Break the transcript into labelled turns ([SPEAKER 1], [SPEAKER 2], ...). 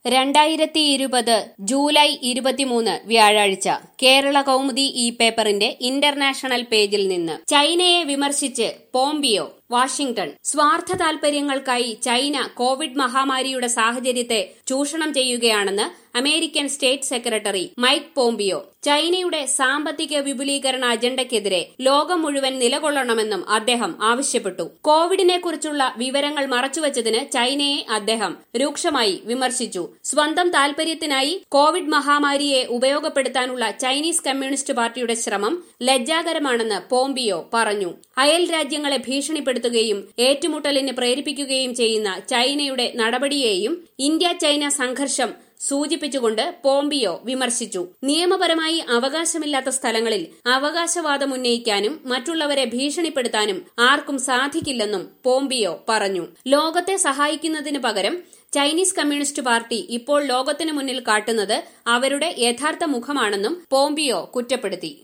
[SPEAKER 1] രണ്ടായിരത്തി ഇരുപത് ജൂലൈ ഇരുപത്തിമൂന്ന് വ്യാഴാഴ്ച കേരള കൗമുദി ഈ പേപ്പറിന്റെ ഇന്റർനാഷണൽ പേജിൽ നിന്ന് ചൈനയെ വിമർശിച്ച് പോംപിയോ വാഷിംഗ്ടൺ സ്വാർത്ഥ താൽപര്യങ്ങൾക്കായി ചൈന കോവിഡ് മഹാമാരിയുടെ സാഹചര്യത്തെ ചൂഷണം ചെയ്യുകയാണെന്ന് American state secretary Mike Pompeo ചൈനയുടെ സാമ്പത്തിക വിപുലീകരണ അജണ്ടയ്ക്കെതിരെ ലോകം മുഴുവൻ നിലകൊള്ളണമെന്നും അദ്ദേഹം ആവശ്യപ്പെട്ടു കോവിഡിനെ കുറിച്ചുള്ള വിവരങ്ങൾ മറച്ചുവച്ചതിന് ചൈനയെ അദ്ദേഹം രൂക്ഷമായി വിമർശിച്ചു സ്വന്തം താൽപര്യത്തിനായി കോവിഡ് മഹാമാരിയെ ഉപയോഗപ്പെടുത്താനുള്ള ചൈനീസ് കമ്മ്യൂണിസ്റ്റ് പാർട്ടിയുടെ ശ്രമം ലജ്ജാകരമാണെന്ന് പോംപിയോ പറഞ്ഞു അയൽ രാജ്യങ്ങളെ ഭീഷണിപ്പെടുത്തുകയും ഏറ്റുമുട്ടലിന് പ്രേരിപ്പിക്കുകയും ചെയ്യുന്ന ചൈനയുടെ നടപടിയെയും ഇന്ത്യ ചൈന സംഘർഷം സൂചിപ്പിച്ചുകൊണ്ട് പോംപിയോ വിമർശിച്ചു നിയമപരമായി അവകാശമില്ലാത്ത സ്ഥലങ്ങളിൽ അവകാശവാദം ഉന്നയിക്കാനും മറ്റുള്ളവരെ ഭീഷണിപ്പെടുത്താനും ആർക്കും സാധിക്കില്ലെന്നും പോംപിയോ പറഞ്ഞു ലോകത്തെ സഹായിക്കുന്നതിന് പകരം ചൈനീസ് കമ്മ്യൂണിസ്റ്റ് പാർട്ടി ഇപ്പോൾ ലോകത്തിനു മുന്നിൽ കാട്ടുന്നത് അവരുടെ യഥാർത്ഥ മുഖമാണെന്നും പോംപിയോ കുറ്റപ്പെടുത്തി